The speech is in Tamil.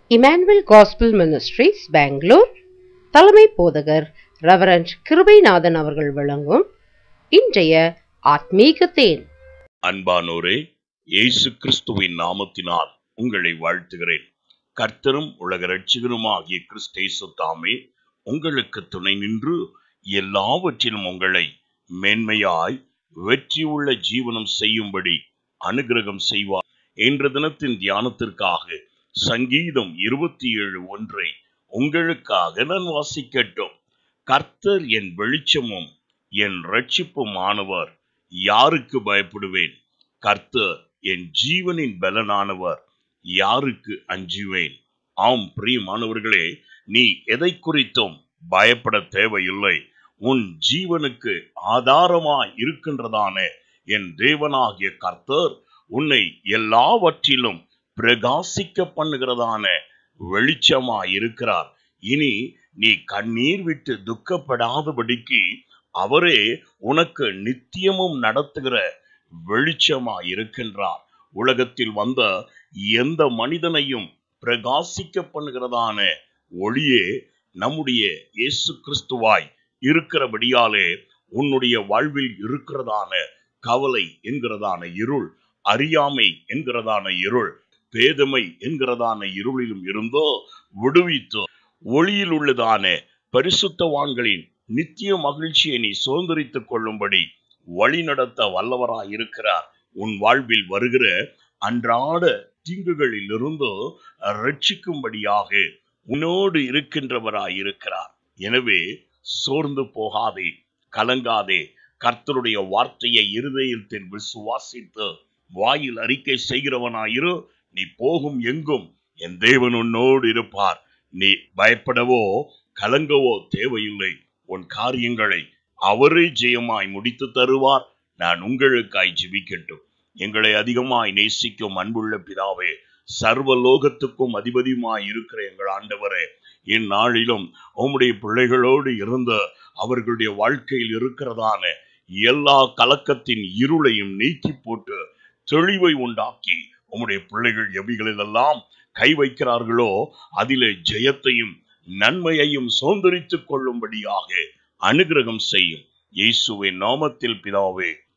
இமானுவல் காஸ்பிள் மினிஸ்ட்ரீஸ் பெங்களூர் தலைமை போதகர் ரெவரண்ட் கிருபைநாதன் அவர்கள் வழங்கும் இன்றைய ஆத்மீக தேன் அன்பானோரே இயேசு கிறிஸ்துவின் நாமத்தினால் உங்களை வாழ்த்துகிறேன் கர்த்தரும் உலக ரட்சிகருமாகிய கிறிஸ்தேசு தாமே உங்களுக்கு துணை நின்று எல்லாவற்றிலும் உங்களை மேன்மையாய் வெற்றியுள்ள ஜீவனம் செய்யும்படி அனுகிரகம் செய்வார் என்ற தினத்தின் தியானத்திற்காக சங்கீதம் இருபத்தி ஏழு ஒன்றை உங்களுக்காக நான் வாசிக்கட்டும் கர்த்தர் என் வெளிச்சமும் என் ரட்சிப்புமானவர் யாருக்கு பயப்படுவேன் கர்த்தர் என் ஜீவனின் பலனானவர் யாருக்கு அஞ்சுவேன் ஆம் பிரியமானவர்களே நீ எதை குறித்தும் பயப்பட தேவையில்லை உன் ஜீவனுக்கு ஆதாரமாய் இருக்கின்றதான என் தேவனாகிய கர்த்தர் உன்னை எல்லாவற்றிலும் பிரகாசிக்க பண்ணுகிறதான வெளிச்சமாய் இருக்கிறார் இனி நீ கண்ணீர் விட்டு துக்கப்படாதபடிக்கு அவரே உனக்கு நித்தியமும் நடத்துகிற வெளிச்சமாய் இருக்கின்றார் உலகத்தில் வந்த எந்த மனிதனையும் பிரகாசிக்க பண்ணுகிறதான ஒளியே நம்முடைய இயேசு கிறிஸ்துவாய் இருக்கிறபடியாலே உன்னுடைய வாழ்வில் இருக்கிறதான கவலை என்கிறதான இருள் அறியாமை என்கிறதான இருள் பேதமை என்கிறதான இருளிலும் இருந்தோ விடுவித்தோ ஒளியில் உள்ளதான பரிசுத்தவான்களின் நித்திய மகிழ்ச்சியை நீ சுதந்திரித்துக் கொள்ளும்படி வழி நடத்த வல்லவராய் இருக்கிறார் உன் வாழ்வில் வருகிற அன்றாட தீங்குகளில் இருந்து ரட்சிக்கும்படியாக உன்னோடு இருக்கின்றவராய் இருக்கிறார் எனவே சோர்ந்து போகாதே கலங்காதே கர்த்தருடைய வார்த்தையை இருதயத்தில் விசுவாசித்து வாயில் அறிக்கை செய்கிறவனாயிரு நீ போகும் எங்கும் என் தேவன் உன்னோடு இருப்பார் நீ பயப்படவோ கலங்கவோ தேவையில்லை உன் காரியங்களை அவரே ஜெயமாய் முடித்து தருவார் நான் உங்களுக்காய் ஜெபிக்கட்டும் எங்களை அதிகமாய் நேசிக்கும் அன்புள்ள பிதாவே சர்வ லோகத்துக்கும் அதிபதியுமாய் இருக்கிற எங்கள் ஆண்டவரே இந்நாளிலும் உம்முடைய பிள்ளைகளோடு இருந்த அவர்களுடைய வாழ்க்கையில் இருக்கிறதான எல்லா கலக்கத்தின் இருளையும் நீக்கி போட்டு தெளிவை உண்டாக்கி உம்முடைய பிள்ளைகள் எவைகளிலெல்லாம் கை வைக்கிறார்களோ அதிலே ஜெயத்தையும் நன்மையையும் சுதந்திரித்துக் கொள்ளும்படியாக அனுகிரகம் செய்யும் இயேசுவின் நாமத்தில் பிதாவே